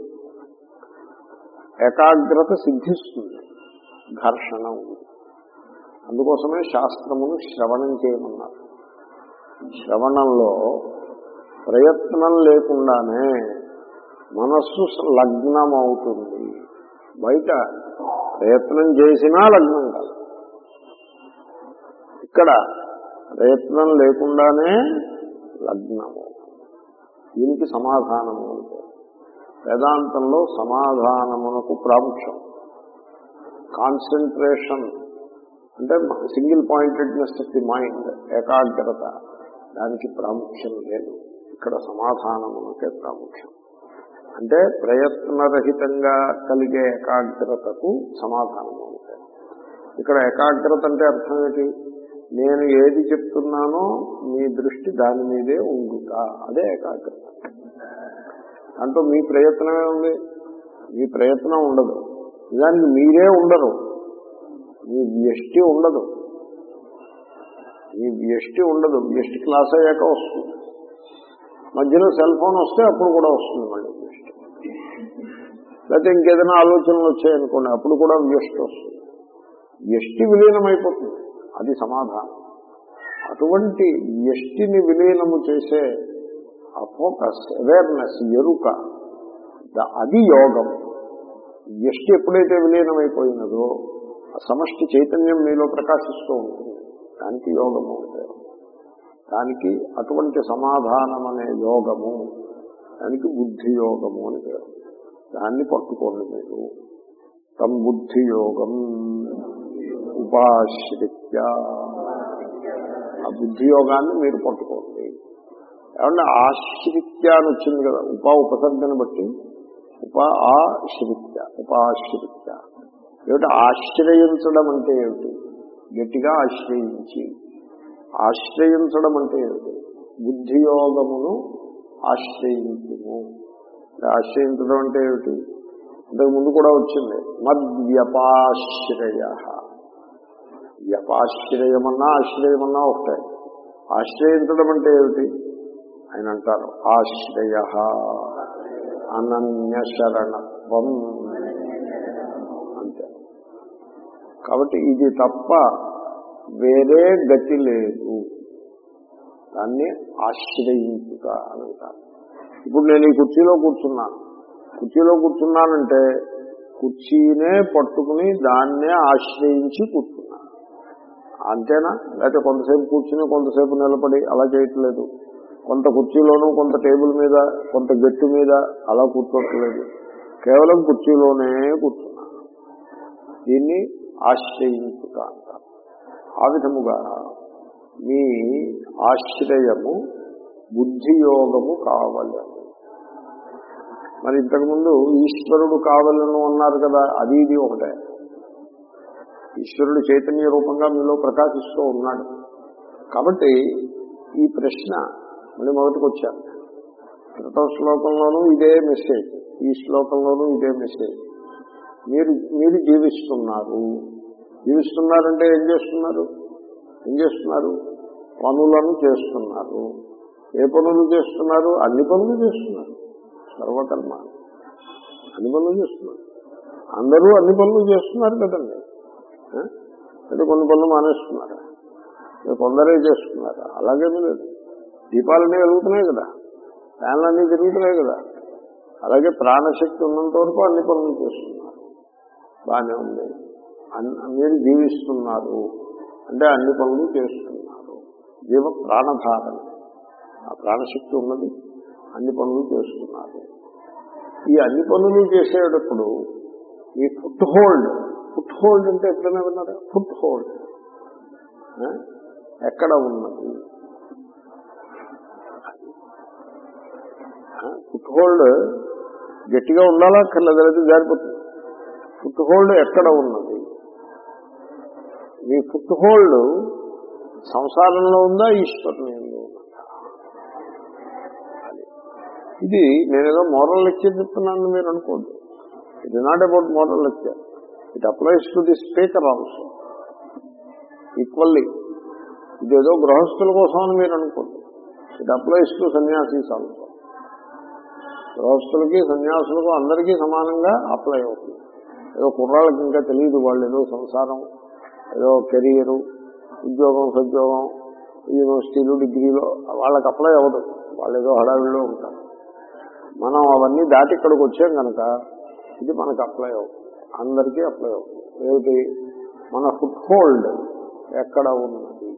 ఏకాగ్రత సిద్ధిస్తుంది ఘర్షణ ఉంది అందుకోసమే శాస్త్రమును శ్రవణం చేయమన్నారు శ్రవణంలో ప్రయత్నం లేకుండానే మనస్సు లగ్నం అవుతుంది బయట ప్రయత్నం చేసినా లగ్నం కాదు ఇక్కడ ప్రయత్నం లేకుండానే లగ్నము దీనికి సమాధానము అంటే వేదాంతంలో సమాధానమునకు ప్రాముఖ్యం కాన్సన్ట్రేషన్ అంటే single pointedness of the mind ఏకాగ్రత దానికి ప్రాముఖ్యం లేదు ఇక్కడ సమాధానమునకే ప్రాముఖ్యం అంటే ప్రయత్నరహితంగా కలిగే ఏకాగ్రతకు సమాధానము అంటే ఇక్కడ ఏకాగ్రత అంటే అర్థం ఏంటి నేను ఏది చెప్తున్నానో మీ దృష్టి దాని మీదే ఉండుట అదే ఏకాగ్రత అంటూ మీ ప్రయత్నమే ఉంది మీ ప్రయత్నం ఉండదు నిజానికి మీరే ఉండరు మీ వ్యష్టి ఉండదు మీ వ్యష్టి ఉండదు వ్యష్టి క్లాస్ అయ్యాక వస్తుంది మధ్యలో సెల్ ఫోన్ వస్తే అప్పుడు కూడా వస్తుంది మళ్ళీ వ్యష్టి లేకపోతే ఇంకేదైనా ఆలోచనలు వచ్చాయనుకోండి అప్పుడు కూడా వ్యష్టి వస్తుంది వ్యష్టి విలీనమైపోతుంది అది సమాధానం అటువంటి వ్యష్టిని విలీనము చేసే ఆ ఫోకస్ అవేర్నెస్ ఎరుక ద- అది యోగం వ్యష్టి ఎప్పుడైతే విలీనమైపోయినదో ఆ సమష్టి చైతన్యం మీలో ప్రకాశిస్తూ ఉంటుంది దానికి యోగము అంటే దానికి అటువంటి సమాధానం అనే యోగము దానికి బుద్ధి యోగము అని పేరు దాన్ని పట్టుకోండి మీరు తం బుద్ధి యోగం ఉపాశ్రిత్య ఆ బుద్ధి యోగాన్ని మీరు పట్టుకోండి ఏమన్నా ఆశ్రిత్య అని వచ్చింది కదా ఉపా ఉపసర్గను బట్టి ఉప ఆశ్రిత్య ఉపాశ్రిత్య ఏమిటి ఆశ్రయించడం అంటే ఏమిటి గట్టిగా ఆశ్రయించి ఆశ్రయించడం అంటే ఏమిటి బుద్ధియోగమును ఆశ్రయించుము ఆశ్రయించడం అంటే ఏమిటి ఇంతకు ముందు కూడా వచ్చింది మద్వ్యపాశ్రయ వ్యపాశ్రయమన్నా ఆశ్రయమన్నా ఒకటే ఆశ్రయించడం అంటే ఏమిటి ఆయన అంటారు ఆశ్రయ అనన్య శరణత్వం అంతే కాబట్టి ఇది తప్ప వేరే గతి లేదు దాన్ని ఆశ్రయించుట అని అంటారు ఇప్పుడు నేను ఈ కుర్చీలో కూర్చున్నాను కుర్చీలో కూర్చున్నానంటే కుర్చీనే పట్టుకుని దాన్నే ఆశ్రయించి కూర్చున్నాను అంతేనా లేకపోతే కొంతసేపు కూర్చుని కొంతసేపు నిలబడి అలా చేయట్లేదు కొంత కుర్చీలోనూ కొంత టేబుల్ మీద కొంత గట్టు మీద అలా కూర్చోట్లేదు కేవలం కుర్చీలోనే కూర్చున్నాను దీన్ని ఆశ్రయించుట అంటారు ఆ విధముగా మీ ఆశ్రయము బుద్ధియోగము కావలను మరి ఇంతకుముందు ఈశ్వరుడు కావలను అన్నారు కదా అది ఇది ఒకటే ఈశ్వరుడు చైతన్య రూపంగా మీలో ప్రకాశిస్తూ ఉన్నాడు కాబట్టి ఈ ప్రశ్న మళ్ళీ మొదటికి వచ్చాను క్రితం శ్లోకంలోనూ ఇదే మెసేజ్ ఈ శ్లోకంలోనూ ఇదే మెసేజ్ మీరు మీరు జీవిస్తున్నారు జీవిస్తున్నారంటే ఏం చేస్తున్నారు ఏం చేస్తున్నారు పనులను చేస్తున్నారు ఏ పనులు చేస్తున్నారు అన్ని పనులు చేస్తున్నారు సర్వకర్మ అన్ని పనులు చేస్తున్నారు అందరూ అన్ని పనులు చేస్తున్నారు కదండి ఆ? అంటే కొన్ని పనులు మానేస్తున్నారు ఇక కొందరే చేస్తున్నారు అలాగేమీ లేదు దీపాలన్నీ వెలుగుతున్నాయి కదా ఫ్యాన్లన్నీ తిరుగుతున్నాయి కదా అలాగే ప్రాణశక్తి ఉన్నంత వరకు అన్ని పనులు చేస్తున్నారు బాగానే ఉంది అన్- మీరు జీవిస్తున్నారు అంటే అన్ని పనులు చేస్తున్నారు జీవ ప్రాణధారణ ఆ ప్రాణశక్తి ఉన్నది అన్ని పనులు చేస్తున్నారు ఈ అన్ని పనులు చేసేటప్పుడు ఈ ఫుట్ హోల్డ్ ఫుట్ హోల్డ్ అంటే ఎప్పుడైనా విన్నారా ఫుట్ హోల్డ్ ఎక్కడ ఉన్నది ఫుట్ హోల్డ్ గట్టిగా ఉండాలా అక్కర్లేదు లేదా జారిపోతుంది ఫుట్ హోల్డ్ ఎక్కడ ఉన్నది మీ ఫుట్ హోల్డ్ సంసారంలో ఉందా ఈశ్వరుని ఉందా అది. ఇది నేనేదో మోరల్ లెక్చర్ చెప్తున్నాను మీరు అనుకోండి it is not about moral lecture it applies to the speaker also equally ఇదేదో గృహస్థుల కోసం అని మీరు అనుకోండి it applies to sannyasis also గృహస్థులకి సన్యాసులకు అందరికీ సమానంగా అప్లై అవుతుంది ఏదో కుర్రాళ్ళకి ఇంకా తెలియదు వాళ్ళు ఏదో సంసారం ఏదో కెరియరు ఉద్యోగం సద్యోగం యూనివర్సిటీలు డిగ్రీలో వాళ్ళకి అప్లై అవ్వదు వాళ్ళు ఏదో హడావిడిలో ఉంటారు మనం అవన్నీ దాటి ఇక్కడికి వచ్చాం కనుక ఇది మనకు అప్లై అవుతుంది అందరికీ అప్లై అవుతుంది ఏమిటి మన ఫుట్ హోల్డ్ ఎక్కడ ఉన్నది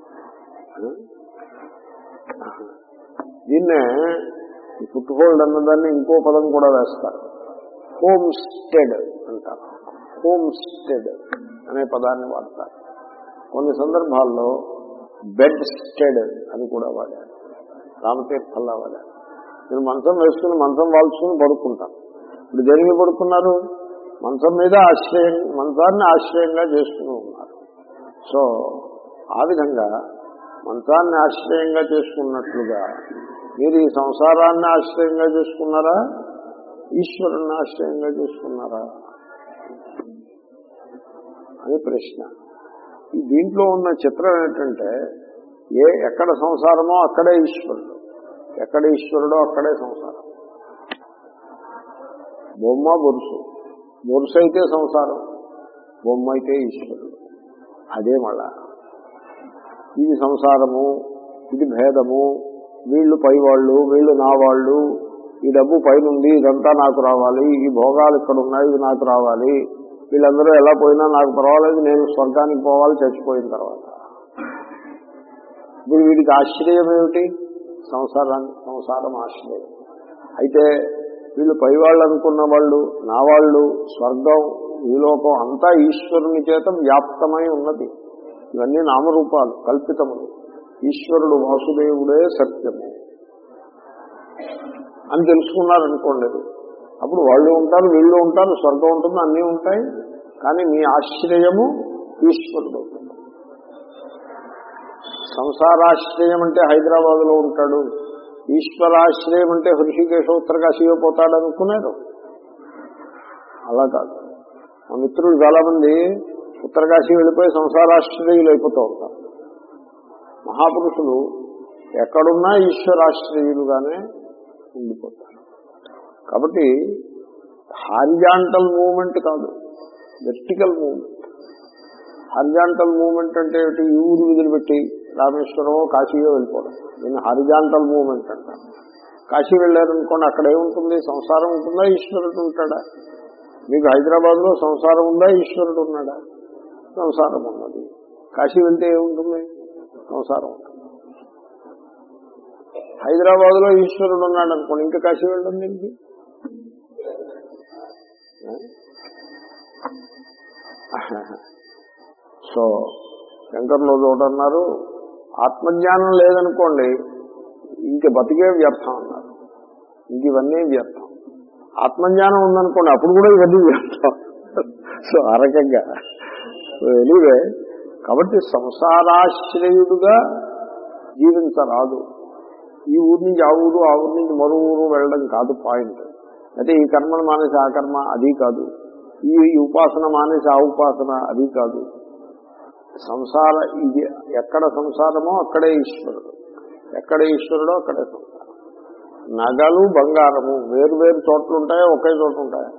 దీన్నే ఈ ఫుట్ హోల్డ్ అన్నదాన్ని ఇంకో పదం కూడా వేస్తారు హోమ్ స్టెడ్ అంటారు హోమ్ స్టెడ్ అనే పదాన్ని వాడతారు కొన్ని సందర్భాల్లో బెడ్ స్టెడ్ అని కూడా వాడారు రామతీర్థల్లా వాడారు మీరు మంచం వేసుకుని మంచం వాల్చుకుని పడుకుంటారు ఇప్పుడు దేనికి పడుకున్నారు మంచం మీద ఆశ్రయం మంచాన్ని ఆశ్రయంగా చేసుకుని ఉన్నారు సో ఆ విధంగా మంచాన్ని ఆశ్రయంగా చేసుకున్నట్లుగా మీరు ఈ సంసారాన్ని ఆశ్రయంగా చేసుకున్నారా ఈశ్వరుణ్ణి ఆశ్రయంగా చేసుకున్నారా అని ప్రశ్న ఈ దీంట్లో ఉన్న చిత్రం ఏంటంటే ఏ ఎక్కడ సంసారమో అక్కడే ఈశ్వరుడు ఎక్కడ ఈశ్వరుడో అక్కడే సంసారం బొమ్మ బొరుసు బొరుసు అయితే సంసారం బొమ్మ అయితే ఈశ్వరుడు అదే మళ్ళా ఇది సంసారము ఇది భేదము వీళ్ళు పైవాళ్ళు వీళ్ళు నా వాళ్ళు ఈ డబ్బు పైనుంది ఇదంతా నాకు రావాలి ఈ భోగాలు ఇక్కడ ఉన్నాయి ఇవి నాకు రావాలి వీళ్ళందరూ ఎలా పోయినా నాకు పర్వాలేదు నేను స్వర్గానికి పోవాలి చచ్చిపోయిన తర్వాత ఇప్పుడు వీడికి ఆశ్రయం ఏమిటి సంసారాన్ని సంసారం ఆశ్రయం అయితే వీళ్ళు పైవాళ్ళు అనుకున్న వాళ్ళు నా వాళ్ళు స్వర్గం ఈ లోకం అంతా ఈశ్వరుని చేత వ్యాప్తమై ఉన్నది ఇవన్నీ నామరూపాలు కల్పితములు ఈశ్వరుడు వాసుదేవుడే సత్యము అని తెలుసుకున్నారనుకోండి అప్పుడు వాళ్ళు ఉంటారు వీళ్ళు ఉంటారు స్వర్గం ఉంటుంది అన్నీ ఉంటాయి కానీ మీ ఆశ్రయము ఈశ్వరుడు అవుతుంది సంసారాశ్రయం అంటే హైదరాబాద్ లో ఉంటాడు ఈశ్వరాశ్రయం అంటే హృషికేశ ఉత్తరకాశీలో పోతాడు అనుకున్నారు అలా కాదు మా మిత్రులు చాలా మంది ఉత్తరకాశీ వెళ్ళిపోయి సంసారాశ్రయులు అయిపోతూ ఉంటారు మహాపురుషులు ఎక్కడున్నా ఈశ్వరాశ్రయులుగానే ఉండిపోతారు కాబట్టి హారిజాంటల్ మూవ్మెంట్ కాదు వెర్టికల్ మూవ్మెంట్ హారిజాంటల్ మూవ్మెంట్ అంటే ఏమిటి ఈ ఊరు వదిలిపెట్టి రామేశ్వరమో కాశీయో వెళ్ళిపోవడం దీన్ని హారిజాంటల్ మూవ్మెంట్ అంటారు కాశీ వెళ్ళారనుకోండి అక్కడ ఏముంటుంది సంసారం ఉంటుందా ఈశ్వరుడు ఉంటాడా మీకు హైదరాబాద్ లో సంసారం ఉందా ఈశ్వరుడు ఉన్నాడా సంసారం ఉన్నది కాశీ వెళ్తే ఏముంటుంది సంసారం ఉంటుంది హైదరాబాద్ లో ఈశ్వరుడు ఉన్నాడు అనుకోండి ఇంకా కాశీ వెళ్ళడం దీనికి సో శంకర్లో చోట అన్నారు ఆత్మజ్ఞానం లేదనుకోండి ఇంక బతికే వ్యర్థం అన్నారు ఇంక ఇవన్నీ వ్యర్థం ఆత్మజ్ఞానం ఉందనుకోండి అప్పుడు కూడా ఇవన్నీ వ్యర్థం సో ఆ రకంగా ఎనీవే కాబట్టి సంసారాశ్రయుడుగా జీవించరాదు ఈ ఊరి నుంచి ఆ ఊరు ఆ ఊరి నుంచి మరో ఊరు వెళ్ళడం కాదు పాయింట్ అయితే ఈ కర్మను మానేసి ఆ కర్మ అది కాదు ఈ ఈ ఉపాసన మానేసి ఆ ఉపాసన అది కాదు సంసార ఇది ఎక్కడ సంసారమో అక్కడే ఈశ్వరుడు ఎక్కడ ఈశ్వరుడో అక్కడే సంసారం నగలు బంగారము వేరు వేరు చోట్ల ఉంటాయా ఒకే చోట ఉంటాయా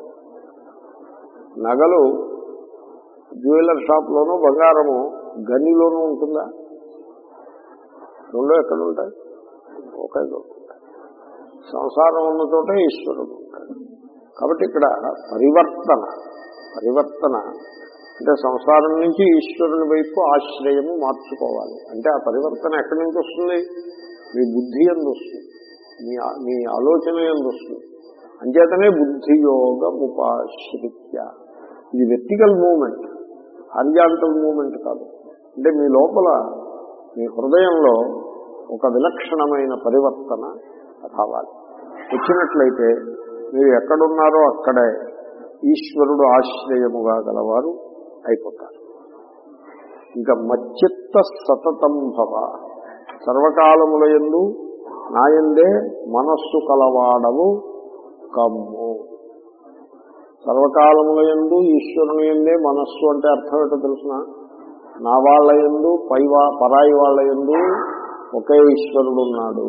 నగలు జ్యువెలర్ షాప్ లోను బంగారము గనిలోనూ ఉంటుందా రెండో ఎక్కడ ఉంటాయి ఒకే చోట ఉంటాయి సంసారం ఉన్న చోట ఈశ్వరుడు ఉంటాడు కాబట్టి ఇక్కడ పరివర్తన పరివర్తన అంటే సంసారం నుంచి ఈశ్వరుని వైపు ఆశ్రయము మార్చుకోవాలి అంటే ఆ పరివర్తన ఎక్కడి నుంచి వస్తుంది మీ బుద్ధి ఎందు వస్తుంది మీ ఆ- మీ ఆలోచన ఎందు వస్తుంది అంచేతనే బుద్ధియోగముపాశ్రిత్య ఇది వెర్టికల్ మూమెంట్ హారిజాంటల్ మూమెంట్ కాదు అంటే మీ లోపల మీ హృదయంలో ఒక విలక్షణమైన పరివర్తన రావాలి వచ్చినట్లయితే మీరు ఎక్కడున్నారో అక్కడే ఈశ్వరుడు ఆశ్రయముగా గలవారు అయిపోతారు ఇంకా మచ్చిత్త సతతం భవ సర్వకాలముల ఎందు నాయందే మనస్సు కలవాడవు కమ్ము సర్వకాలముల ఎందు ఈశ్వరుని ఎందే మనస్సు అంటే అర్థం ఏంటో తెలుసిన నా వాళ్ళ ఎందు పైవా పరాయి వాళ్ళ ఎందు ఒకే ఈశ్వరుడు ఉన్నాడు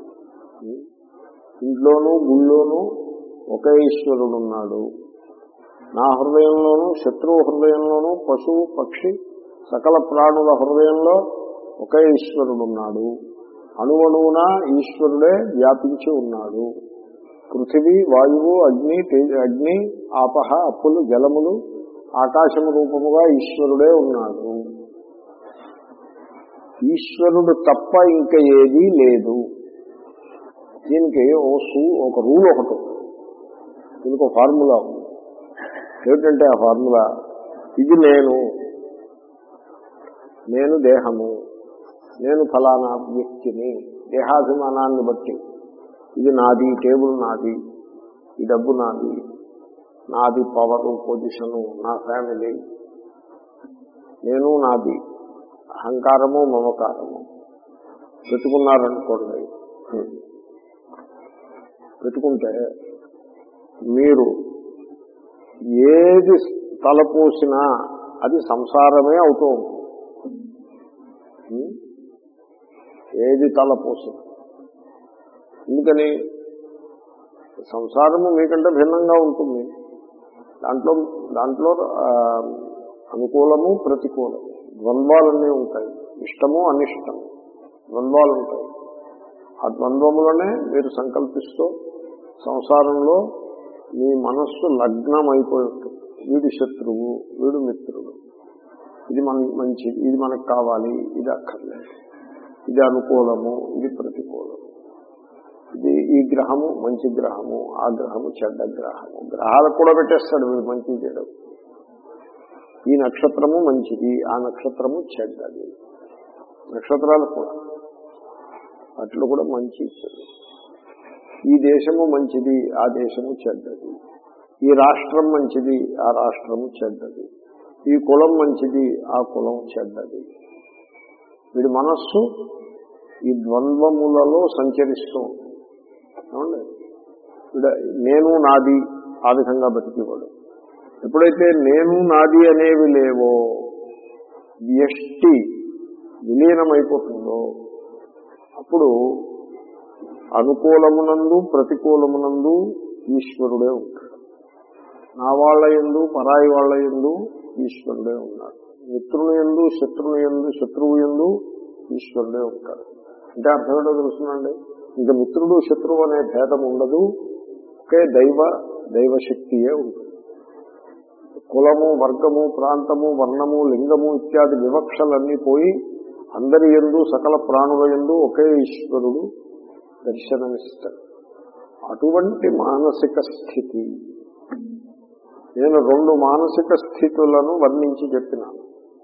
ఇంట్లోనూ గుళ్ళోనూ ఒకే ఈశ్వరుడు ఉన్నాడు నా హృదయంలోనూ శత్రువు హృదయంలోనూ పశువు పక్షి సకల ప్రాణుల హృదయంలో ఒకే ఈశ్వరుడు ఉన్నాడు అణువణువున ఈశ్వరుడే వ్యాపించి ఉన్నాడు పృథివీ వాయువు అగ్ని తేజ అగ్ని ఆపహ అప్పులు జలములు ఆకాశము రూపముగా ఈశ్వరుడే ఉన్నాడు ఈశ్వరుడు తప్ప ఇంకా ఏదీ లేదు దీనికి ఓ సూ ఒక రూల్ ఒకటి ఉంది. దీనికి ఒక ఫార్ములా ఉంది ఏమిటంటే ఆ ఫార్ములా ఇది నేను నేను దేహము నేను ఫలానా వ్యక్తిని దేహాభిమానాన్ని బట్టి ఇది నాది టేబుల్ నాది ఈ డబ్బు నాది నాది పవర్ పొజిషను నా ఫ్యామిలీ నేను నాది అహంకారము మమకారము పెట్టుకున్నారనుకోండి పెట్టుకుంటే మీరు ఏది తలపోసినా అది సంసారమే అవుతూ ఉంటుంది ఉం? ఏది తలపోసినా ఎందుకని సంసారము మీకంటే భిన్నంగా ఉంటుంది దాంట్లో దాంట్లో ఆ, అనుకూలము ప్రతికూలము ద్వంద్వాలన్నీ ఉంటాయి ఇష్టము అనిష్టము ద్వంద్వాలు ఉంటాయి ఆ ద్వంద్వములనే మీరు సంకల్పిస్తూ సంసారంలో మీ మనస్సు లగ్నం అయిపోయి ఉంటుంది వీడు శత్రువు వీడు మిత్రుడు ఇది మన మంచిది ఇది మనకు కావాలి ఇది అక్కర్లేదు ఇది అనుకూలము ఇది ప్రతికూలము ఇది ఈ గ్రహము మంచి గ్రహము ఆ గ్రహము చెడ్డ గ్రహము గ్రహాలకు కూడా పెట్టేస్తాడు వీడు మంచి చెడు ఈ నక్షత్రము మంచిది ఆ నక్షత్రము చెడ్డది నక్షత్రాలు కూడా అట్లు కూడా మంచి చెడు ఈ దేశము మంచిది ఆ దేశము చెడ్డది ఈ రాష్ట్రం మంచిది ఆ రాష్ట్రము చెడ్డది ఈ కులం మంచిది ఆ కులం చెడ్డది వీడి మనస్సు ఈ ద్వంద్వములలో సంచరిస్తూ ఉంటుంది ఏమండి వీడు నేను నాది ఆ విధంగా బతికేవాడు ఎప్పుడైతే నేను నాది అనేవి లేవో వ్యష్టి విలీనమైపోతుందో అప్పుడు అనుకూలమునందు ప్రతికూలమునందు ఈశ్వరుడే ఉంటాడు నా వాళ్ళ ఎందు పరాయి వాళ్ళ ఎందు ఈశ్వరుడే ఉన్నాడు మిత్రుని ఎందు శత్రుని ఎందు శత్రువు ఎందు ఈశ్వరుడే ఉంటాడు అంటే అర్థం ఏంటో తెలుస్తుందండి ఇంకా మిత్రుడు శత్రువు అనే భేదం ఉండదు ఒకే దైవ దైవశక్తియే ఉంటుంది కులము వర్గము ప్రాంతము వర్ణము లింగము ఇత్యాది వివక్షలన్నీ పోయి అందరి ఎందు సకల ప్రాణుల ఎందు ఒకే ఈశ్వరుడు దర్శనమిస్తాడు అటువంటి మానసిక స్థితి నేను రెండు మానసిక స్థితులను వర్ణించి చెప్పినాను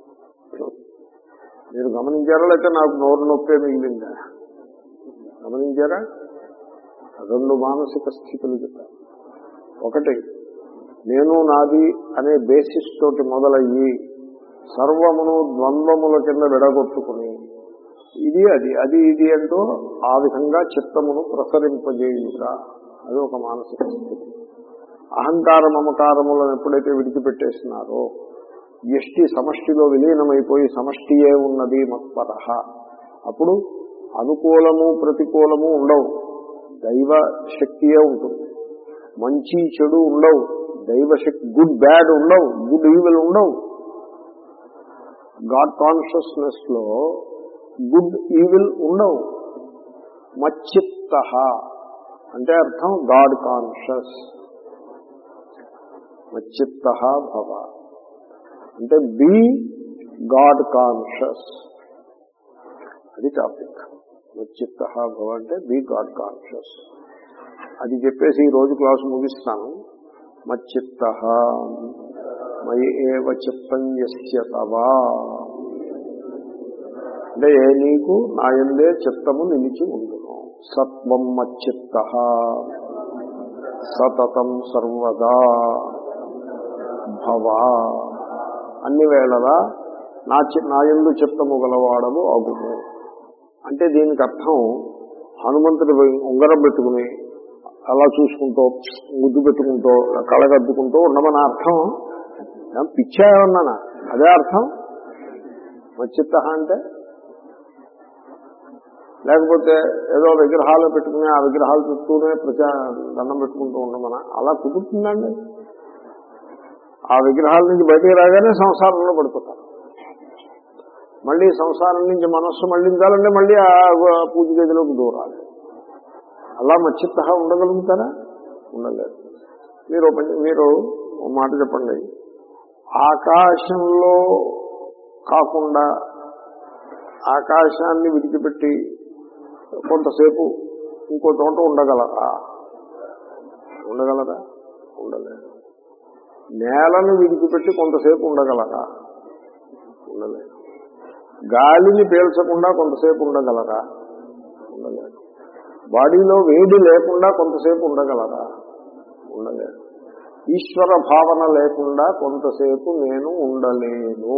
మీరు గమనించారా లేకపోతే నాకు నోరు నొప్పే మిగిలిందా గమనించారా రెండు మానసిక స్థితులు చెప్పాను ఒకటి నేను నాది అనే బేసిస్ తోటి మొదలయ్యి సర్వమును ద్వంద్వముల కింద విడగొట్టుకుని ఇది అది అది ఇది అంటూ ఆ విధంగా చిత్తమును ప్రసరింపజేయుట అది ఒక మానసిక స్థితి అహంకార మమకారములను ఎప్పుడైతే విడిచిపెట్టేసినారో ఎష్టి సమష్టిలో విలీనమైపోయి సమష్టియే ఉన్నది మత్పరహ అప్పుడు అనుకూలము ప్రతికూలము ఉండవు దైవ శక్తియే ఉంటుంది మంచి చెడు ఉండవు దైవ శక్తి గుడ్ బ్యాడ్ ఉండవు గుడ్ ఈవిల్ ఉండవు గాడ్ కాన్షియస్నెస్ లో గుడ్ ఈవిల్ ఉండవు మచ్చిత్త అంటే అర్థం గాడ్ కాన్షియస్ మచ్చిత్త భవ అంటే బి గాడ్ కాన్షియస్ అది టాపిక్ మచ్చిత్త భవ అంటే బి గాడ్ కాన్షియస్ అది చెప్పేసి ఈ రోజు క్లాసు ముగిస్తాను మచ్చిత్త మయి ఏవ చిత్తం యస్య తవా అంటే ఏ నీకు నాయందే చిత్తము నిలిచి ఉండును సత్వం మచ్చిత్త సతతం సర్వదా భవ అన్ని వేళలా నా చి నాయందు చిత్తము గలవాడము అగుము అంటే దీనికి అర్థం హనుమంతుడి ఉంగరం పెట్టుకుని అలా చూసుకుంటూ ముద్దు పెట్టుకుంటూ కళగద్దుకుంటూ ఉండమని అర్థం ఏం పిచ్చా ఏమన్నానా అదే అర్థం మచ్చిత్త అంటే లేకపోతే ఏదో విగ్రహాలు పెట్టుకుని ఆ విగ్రహాలు చుట్టూనే ప్రచా దండం పెట్టుకుంటూ ఉండమనా అలా కుదురుతుందండి ఆ విగ్రహాల నుంచి బయటికి రాగానే సంసారంలో పడిపోతారు మళ్ళీ సంసారం నుంచి మనస్సు మళ్ళించాలంటే మళ్ళీ ఆ పూజ గదిలోకి దూరాలి అలా మచ్చిత్త ఉండగలుగుతారా ఉండలేదు మీరు ఒక పని- మీరు ఒక మాట చెప్పండి ఆకాశంలో కాకుండా ఆకాశాన్ని విడిచిపెట్టి కొంతసేపు ఇంకో చోట ఉండగలరా ఉండగలరా ఉండలేదు నేలను విడిచిపెట్టి కొంతసేపు ఉండగలరా ఉండలేదు గాలిని పీల్చకుండా కొంతసేపు ఉండగలరా ఉండలేదు బాడీలో వేడి లేకుండా కొంతసేపు ఉండగలరా ఉండలేదు ఈశ్వర భావన లేకుండా కొంతసేపు నేను ఉండలేను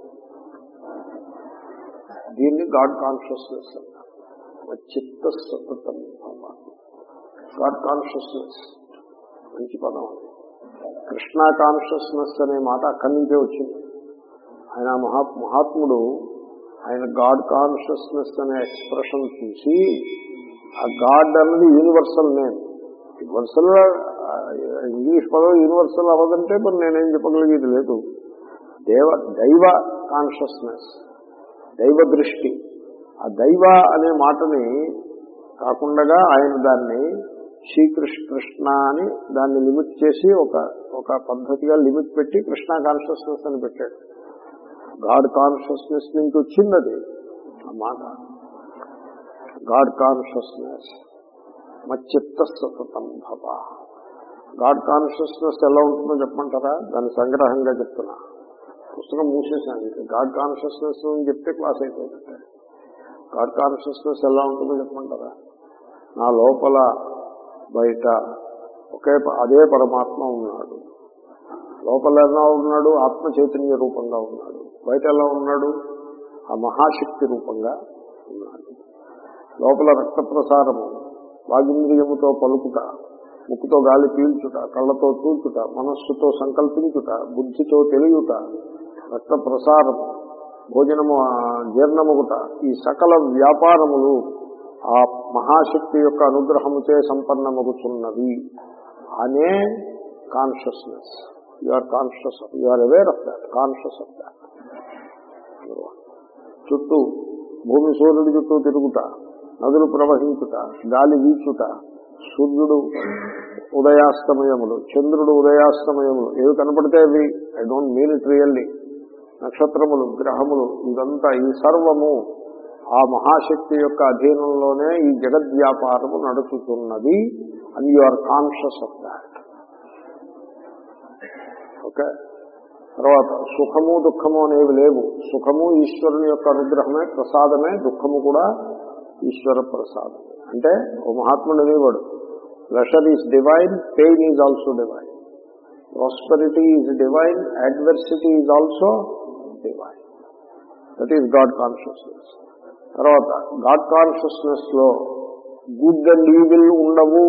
దీన్ని గాడ్ కాన్షియస్నెస్ అంటారు చిత్త సతతం భావ గాడ్ కాన్షియస్నెస్ మంచి పదం అది కృష్ణ కాన్షియస్నెస్ అనే మాట అక్కడి నుంచే వచ్చింది ఆయన మహా మహాత్ముడు ఆయన గాడ్ కాన్షియస్నెస్ అనే ఎక్స్ప్రెషన్ చూసి ఆ గాడ్ అన్నది యూనివర్సల్ నేమ్ యూనివర్సల్ ఇంగ్లీష్ పదం యూనివర్సల్ అవ్వదంటే మరి నేనేం చెప్పగలిగేది లేదు దేవ దైవ కాన్షియస్నెస్ దైవ దృష్టి ఆ దైవ అనే మాటని కాకుండా ఆయన దాన్ని శ్రీకృష్ణ కృష్ణ అని దాన్ని లిమిట్ చేసి ఒక ఒక పద్ధతిగా లిమిట్ పెట్టి కృష్ణ కాన్షియస్నెస్ అని పెట్టాడు గాడ్ కాన్షియస్నెస్ నుంచి వచ్చింది అది ఆ మాట గాడ్ కాన్షియస్నెస్ మచ్చిత్త సతతం భవ గాడ్ కాన్షియస్నెస్ ఎలా ఉంటుందో చెప్పమంటారా దాని సంగ్రహంగా చెప్తున్నా పుస్తకం మూసేశాను ఇంకా గాడ్ కాన్షియస్నెస్ అని చెప్తే క్లాస్ అయిపోతుంది గాడ్ కాన్షియస్నెస్ ఎలా ఉంటుందో చెప్పమంటారా నా లోపల బయట ఒకే ప- అదే పరమాత్మ ఉన్నాడు లోపల ఎలా ఉన్నాడు ఆత్మ చైతన్య రూపంగా ఉన్నాడు బయట ఎలా ఉన్నాడు ఆ మహాశక్తి రూపంగా ఉన్నాడు లోపల రక్త ప్రసారము వాగింద్రియముతో పలుకుట ముక్కుతో గాలి పీల్చుట కళ్ళతో చూచుట మనస్సుతో సంకల్పించుట బుద్ధితో తెలియుట రక్త ప్రసారము భోజనము ఆ, జీర్ణముగుట ఈ సకల వ్యాపారములు ఆ మహాశక్తి యొక్క అనుగ్రహముచే సంపన్నమగుతున్నది అనే consciousness you are conscious you are aware of that conscious of that చుట్టూ భూమి సూర్యుడి చుట్టూ తిరుగుట నదులు ప్రవహించుట గాలి వీచుట సూర్యుడు ఉదయాస్తమయములు చంద్రుడు ఉదయాస్తమయములు ఏవి కనపడితే అవి I don't mean it really నక్షత్రములు గ్రహములు ఇదంతా ఈ సర్వము ఆ మహాశక్తి యొక్క అధీనంలోనే ఈ జగద్వ్యాపారము నడుచుతున్నది and you are conscious of that okay తర్వాత సుఖము దుఃఖము అనేవి లేవు సుఖము ఈశ్వరుని యొక్క అనుగ్రహమే ప్రసాదమే దుఃఖము కూడా ఈశ్వర ప్రసాదం అంటే ఓ మహాత్ముడు అనేవాడు pleasure is divine pain is also divine prosperity is divine adversity is also divine that is God consciousness తర్వాత గాడ్ కాన్షియస్నెస్ లో గుడ్ అండ్ ఈవిల్ ఉండవు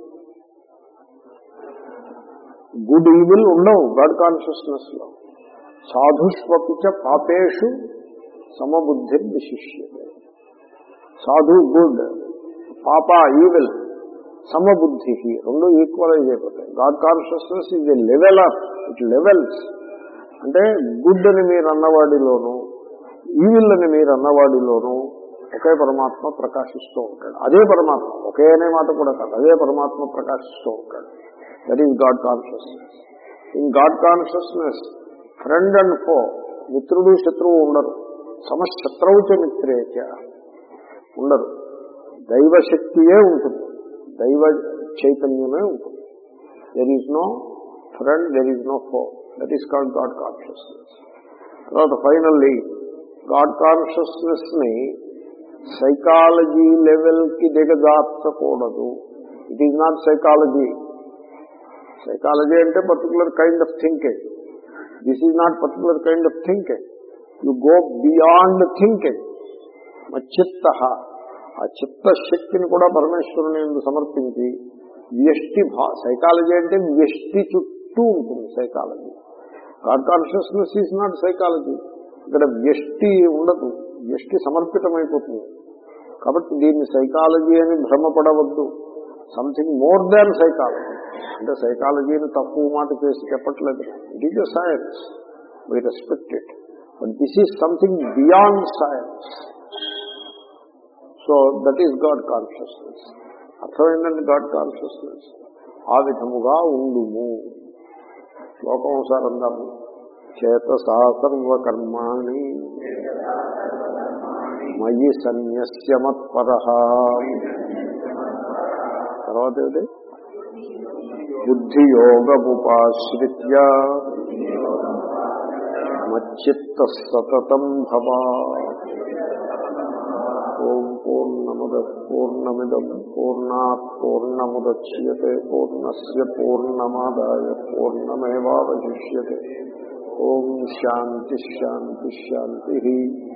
గుడ్ ఈవిల్ ఉండవు గాడ్ కాన్షియస్నెస్ లో సాధుష్వపిచ పాపేషు సమబుద్ధి విశిష్యతే సాధు గుడ్ పాప ఈవిల్ సమబుద్ధి రెండు ఈక్వలైజ్ అయిపోతాయి గాడ్ కాన్షియస్నెస్ ఇది లెవెల్ ఆఫ్ ఇట్ లెవెల్స్ అంటే గుడ్ అని మీరు అన్నవాడిలోను ఈవిల్ అని మీరు అన్నవాడిలోను ఒకే పరమాత్మ ప్రకాశిస్తూ ఉంటాడు అదే పరమాత్మ ఒకే అనే మాట కూడా కాదు అదే పరమాత్మ ప్రకాశిస్తూ ఉంటాడు that is God consciousness in God consciousness friend and foe మిత్రుడు శత్రువు ఉండరు సమశత్రవుచ మిత్రేచ ఉండరు దైవశక్తియే ఉంటుంది దైవ చైతన్యమే ఉంటుంది there is no friend there is no foe that is called God consciousness తర్వాత ఫైనల్లీ గాడ్ కాన్షియస్నెస్ ని సైకాలజీ లెవెల్ కి దిగజార్చకూడదు it is not psychology psychology అంటే particular kind of thinking this is not particular kind of thinking you go beyond thinking మచ్చిత్త ఆ చిత్త శక్తిని కూడా పరమేశ్వరుని ఎందు సమర్పించి వ్యష్టి భా సైకాలజీ అంటే వ్యష్టి చుట్టూ ఉంటుంది psychology God consciousness is not psychology ఇక్కడ వ్యష్టి ఉండదు వ్యష్టి సమర్పితమైపోతుంది కాబట్టి దీన్ని సైకాలజీ అని భ్రమపడవద్దు సంథింగ్ మోర్ దాన్ సైకాలజీ అంటే సైకాలజీని తక్కువ మాట చేసి చెప్పట్లేదు it is a science we respect it but this is something beyond science so that is God consciousness అర్థమైందండి గాడ్ కాన్షియస్నెస్ ఆ విధముగా ఉండుము శ్లోకం ఒకసారి అందాము చేతసా సర్వకర్మాణి మయి సన్యస్య మత్పర తర్వాత ఏమిటి బుద్ధియోగముపాశ్రిత్య మచ్చిత్త సతతం భవా ఓం పూర్ణముద పూర్ణమిదం పూర్ణాత్ పూర్ణముద్యతే పూర్ణస్ పూర్ణమాదాయ పూర్ణమేవాశిష్యతే ఓం శాంతి శాంతి శాంతి